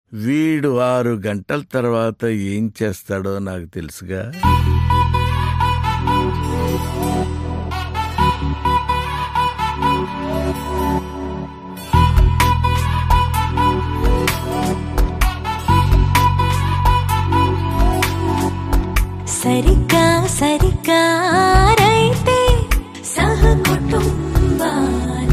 వీడు ఆరు గంటల తర్వాత ఏం చేస్తాడో నాకు తెలుసుగా సరిగ్గా సరిగ్గా రైతే సహ కుటుంబాన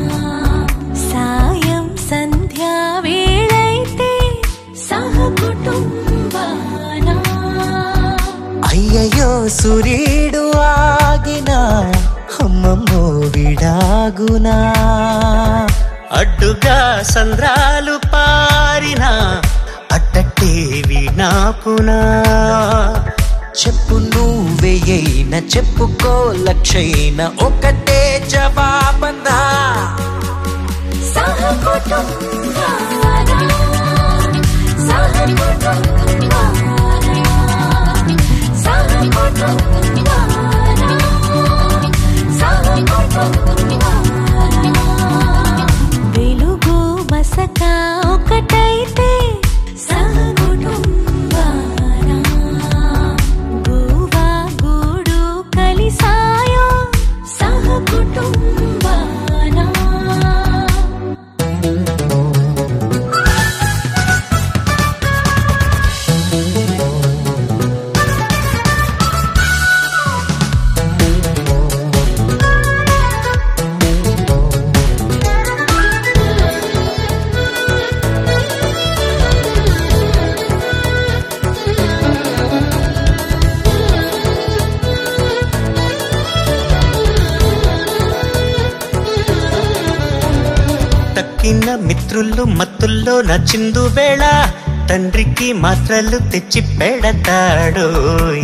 సాయం సంధ్యా వేళైతే సహ కుటుంబాన అయ్యయ్యో సూర్యుడు ఆగిన అమ్మమ్మో విడాగునా అడ్డుగా సంద్రాలు పారిన అట్టట్టే వినాపునా చెప్పు నువ్వెయ్యైన చెప్పుకో లక్షైన ఒకటే జవాబనా సహ కుటుంబాన సహ కుటుంబాన సహ కుటుంబాన సహ కుటుంబాన వెలుగు మసక ఒకటైతే సహ కుటుంబాన గువా గూడు కలిసాయో సహ కుటుంబాన తక్కిన మిత్రులు మత్తుల్లో నచ్చిందు వేళ తండ్రికి మాత్రలు తెచ్చి పెడతాడోయ్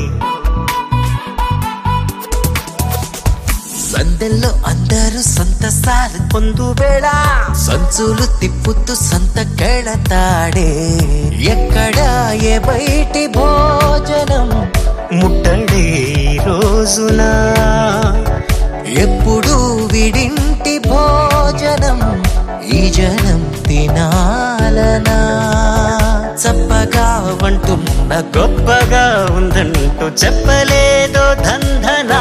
సందెల్లో అందరూ సంతసాలు పొందు వేళ సంచులు తిప్పుతూ సంత కెళతాడే ఎక్కడ ఏ బయటి భోజనం ముట్టడే ఈ రోజున ఎప్పుడు విడింటి భోజనం ఈ జనం తినాలనా చప్పగా వంటున్న గొప్పగా ఉందంటూ చెప్పలేదో దంధనా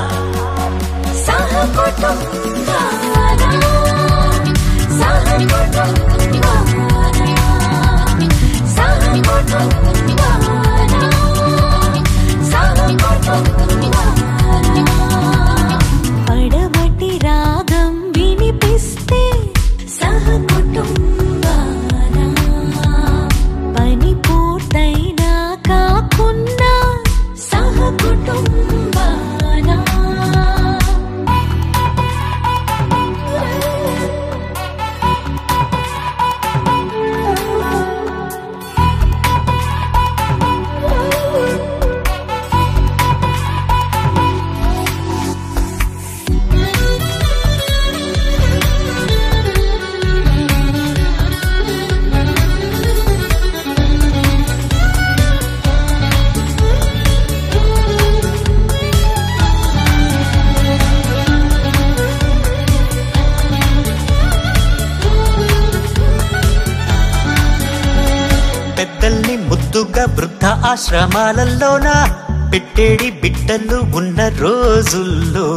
సహ కుటుంబాన సహ కుటుంబాన సహ కుటుంబాన సహ కుటుంబాన పడమటి రాగం వినిపిస్తే సహ కుటుంబాన పని పూర్తయినా కాకున్నా సహ కుటుంబాన పెద్దల్ని ముద్దుగా వృద్ధ ఆశ్రమాలలోన పెట్టేడి బిడ్డలు ఉన్న రోజుల్లో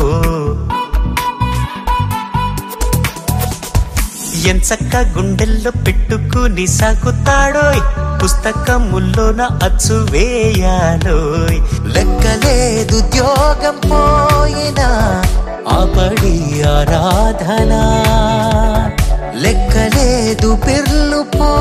ఎంచక్క గుండెల్లో పెట్టుకుని సాగుతాడోయ్ పుస్తకముల్లోన అచ్చు వేయాలోయ్ లెక్కలేదు ఉద్యోగం పోయినా ఆపడి ఆరాధన లెక్కలేదు పిర్లు పో